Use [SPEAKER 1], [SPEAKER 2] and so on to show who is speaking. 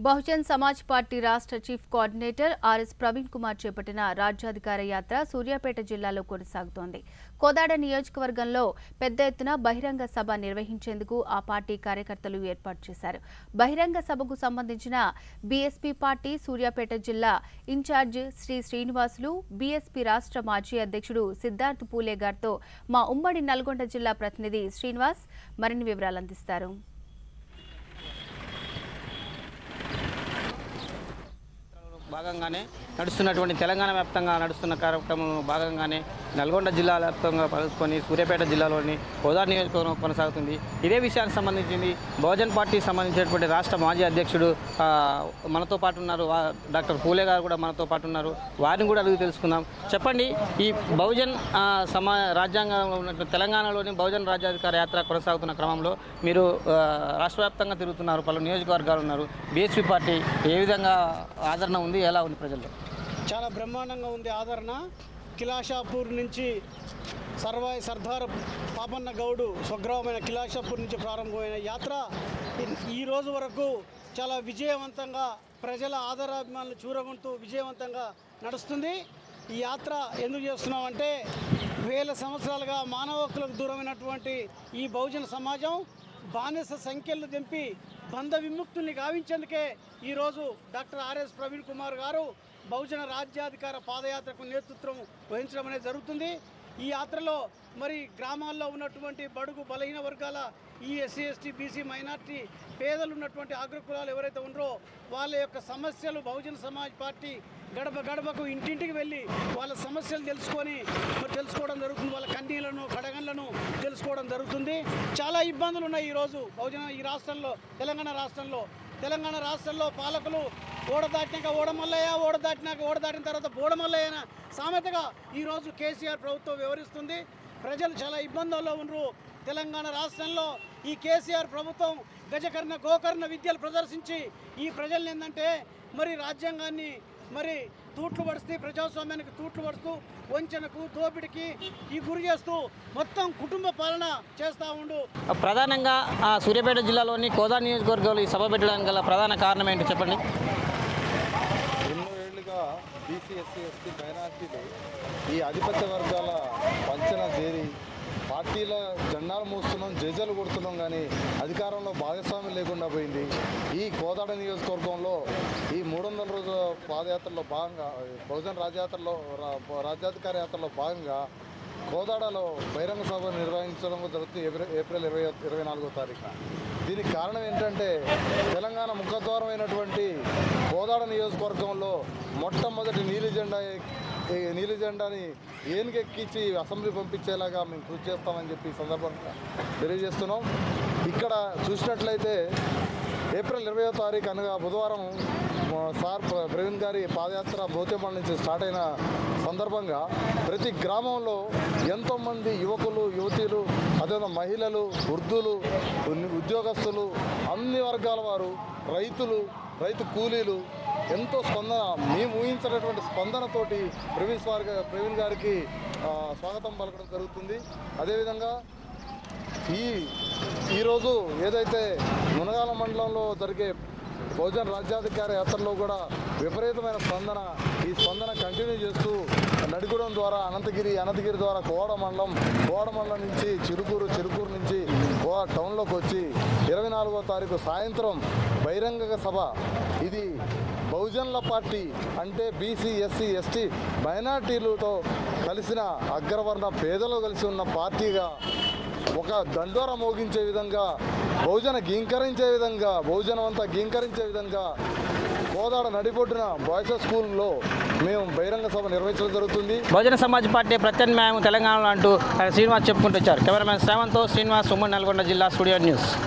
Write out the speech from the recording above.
[SPEAKER 1] Bahujan Samaj party రాష్ట్ర chief coordinator RS Praveen Kumar చేపట్టిన రాజ్యాధికార యాత్ర సూర్యాపేట జిల్లాలో కొనసాగుతోంది కోదాడ నియోజకవర్గంలో పెద్ద ఎత్తున బహిరంగ సభ నిర్వహించేందుకు ఆ పార్టీ కార్యకర్తలు ఏర్పాటు చేశారు బహిరంగ సభకు సంబంధించిన బీఎస్పీ పార్టీ సూర్యాపేట జిల్లా ఇన్ఛార్జ్ శ్రీ శ్రీనివాసులు బీఎస్పీ రాష్ట్ర మాజీ అధ్యక్షుడు సిద్ధార్థ్ పూలే గారితో మా ఉమ్మడి నల్గొండ జిల్లా ప్రతినిధి శ్రీనివాస్ మరిన్ని వివరాలు అందిస్తారు
[SPEAKER 2] భాగంగానే నడుస్తున్నటువంటి తెలంగాణ వ్యాప్తంగా నడుస్తున్న కార్యక్రమం భాగంగానే నల్గొండ జిల్లా వ్యాప్తంగా కలుసుకొని సూర్యాపేట జిల్లాలోని హోదా నియోజకవర్గం కొనసాగుతుంది ఇదే విషయానికి సంబంధించింది బహుజన్ పార్టీకి సంబంధించినటువంటి రాష్ట్ర మాజీ అధ్యక్షుడు ఆ, మనతో పాటు ఉన్నారు వా- డాక్టర్ పూలే గారు కూడా మనతో పాటు ఉన్నారు వారిని కూడా అడిగి తెలుసుకుందాం చెప్పండి ఈ బహుజన్ ఆ, సమా రాజ్యాంగంలో ఉన్నటువంటి తెలంగాణలోని బహుజన్ రాజ్యాధికార యాత్ర కొనసాగుతున్న క్రమంలో మీరు ఆ, రాష్ట్ర వ్యాప్తంగా తిరుగుతున్నారు పలు నియోజకవర్గాలు ఉన్నారు బీఎస్పీ పార్టీ ఏ విధంగా ఆదరణ ఉంది ఎలా ఉంది ప్రజల్లో
[SPEAKER 3] చాలా బ్రహ్మాండంగా ఉంది ఆదరణ కిలాషాపూర్ నుంచి సర్వాయి సర్దార్ పాపన్న గౌడు స్వగ్రామమైన కిలాషాపూర్ నుంచి ప్రారంభమైన యాత్ర ఈ- ఈ రోజు వరకు చాలా విజయవంతంగా ప్రజల ఆదరాభిమానులు చూరగొంటూ విజయవంతంగా నడుస్తుంది ఈ యాత్ర ఎందుకు చేస్తున్నామంటే వేల సంవత్సరాలుగా మానవ హక్కులకు దూరమైనటువంటి ఈ బహుజన సమాజం బానిస సంఖ్యలు తెంపి బంధ విముక్తుల్ని గావించేందుకే ఈరోజు డాక్టర్ ఆర్ఎస్ ప్రవీణ్ కుమార్ గారు బహుజన రాజ్యాధికార పాదయాత్రకు నేతృత్వం వహించడం అనేది జరుగుతుంది ఈ యాత్రలో మరి గ్రామాల్లో ఉన్నటువంటి బడుగు బలహీన వర్గాల ఈ ఎస్సీ ఎస్టీ బీసీ మైనార్టీ పేదలు ఉన్నటువంటి అగ్రకులాలు ఎవరైతే ఉన్నారో వాళ్ళ యొక్క సమస్యలు బహుజన సమాజ్ పార్టీ గడప గడపకు ఇంటింటికి వెళ్ళి వాళ్ళ సమస్యలు తెలుసుకొని మరి తెలుసుకోవడం జరుగుతుంది వాళ్ళ కన్నీళ్లను కడగండ్లను తెలుసుకోవడం జరుగుతుంది చాలా ఇబ్బందులు ఉన్నాయి ఈరోజు బహుజన ఈ రాష్ట్రంలో తెలంగాణ రాష్ట్రంలో తెలంగాణ రాష్ట్రంలో పాలకులు ఓడ దాటినాక ఓడమల్లయ్య ఓడ దాటినాక ఓడ దాటిన తర్వాత బోడమల్లయ్య అనే సామెతగా ఈరోజు కేసీఆర్ ప్రభుత్వం వివరిస్తుంది ప్రజలు చాలా ఇబ్బందుల్లో ఉన్నారు తెలంగాణ రాష్ట్రంలో ఈ కేసీఆర్ ప్రభుత్వం గజకర్ణ గోకర్ణ విద్యలు ప్రదర్శించి ఈ ప్రజల్ని ఏంటంటే మరి రాజ్యాంగాన్ని మరి తూట్లు పడుస్తూ ప్రజాస్వామ్యానికి తూట్లు పడుతూ వంచనకు దోపిడికి ఈ గురి చేస్తూ మొత్తం కుటుంబ పాలన చేస్తూ ఉండు
[SPEAKER 2] ప్రధానంగా ఆ, సూర్యాపేట జిల్లాలోని కోదా నియోజకవర్గంలో ఈ సభ పెట్టడానికి గల ప్రధాన కారణం ఏంటో చెప్పండి
[SPEAKER 4] ఎన్నో ఏళ్లుగా బీసీ ఎస్సీ ఎస్టీ మైనార్టీలు ఈ ఆధిపత్య వర్గాల వంచన చేరి పార్టీల జెండాలు మూస్తున్నాం జేజలు కొడుతున్నాం కానీ అధికారంలో భాగస్వామ్యం లేకుండా పోయింది ఈ కోదాడ నియోజకవర్గంలో ఈ మూడు వందల రోజుల పాదయాత్రలో భాగంగా బహుజన రాజయాత్రలో రా- రాజ్యాధికార యాత్రలో భాగంగా కోదాడలో బహిరంగ సభ నిర్వహించడం జరుగుతుంది ఏప్రిల్ ఏప్రిల్ ఇరవై ఇరవై నాలుగో తారీఖున దీనికి కారణం ఏంటంటే తెలంగాణ ముఖద్వారం అయినటువంటి కోదాడ నియోజకవర్గంలో మొట్టమొదటి నీలి జెండా ఈ నీలి జెండాని ఏనుగెక్కించి అసెంబ్లీ పంపించేలాగా మేము కృషి చేస్తామని చెప్పి ఈ సందర్భంగా తెలియజేస్తున్నాం ఇక్కడ చూసినట్లయితే ఏప్రిల్ ఇరవయో తారీఖు అనగా బుధవారం మా సార్ ప్ర- ప్రవీణ్ గారి పాదయాత్ర భౌత్యమాల నుంచి స్టార్ట్ అయిన సందర్భంగా ప్రతి గ్రామంలో ఎంతోమంది యువకులు యువతీలు అదేవిధంగా మహిళలు వృద్ధులు ఉన్- ఉద్యోగస్తులు అన్ని వర్గాల వారు రైతులు రైతు కూలీలు ఎంతో స్పందన మేము ఊహించినటువంటి స్పందనతోటి ప్రవీణ్ సార్ గా- ప్రవీణ్ గారికి ఆ, స్వాగతం పలకడం జరుగుతుంది అదేవిధంగా ఈ ఈరోజు ఏదైతే మునగాల మండలంలో జరిగే బహుజన రాజ్యాధికార యాత్రలో కూడా విపరీతమైన స్పందన ఈ స్పందన కంటిన్యూ చేస్తూ నడిగూడెం ద్వారా అనంతగిరి అనంతగిరి ద్వారా కోడ మండలం కోడ మండలం నుంచి చిరుకూరు చిరుకూరు నుంచి కోడ టౌన్లోకి వచ్చి ఇరవై నాలుగో తారీఖు సాయంత్రం బహిరంగ సభ ఇది బహుజనుల పార్టీ అంటే బీసీ ఎస్సీ ఎస్టీ మైనార్టీలతో కలిసిన అగ్రవర్ణ పేదలు కలిసి ఉన్న పార్టీగా ఒక దండోర మోగించే విధంగా బహుజన గీంకరించే విధంగా బహుజనం అంతా గీంకరించే విధంగా కోదాడ నడిబొడ్డున బాయ్స్ స్కూల్లో మేము బహిరంగ సభ నిర్వహించడం జరుగుతుంది
[SPEAKER 2] బహుజన సమాజ్ పార్టీ ప్రత్యామ్నాయం తెలంగాణలో అంటూ ఆయన శ్రీనివాస్ చెప్పుకుంటూ వచ్చారు కెమెరామెన్ శ్రావంత్తో శ్రీనివాస్ ఉమ్మడి నల్గొండ జిల్లా స్టూడియో న్యూస్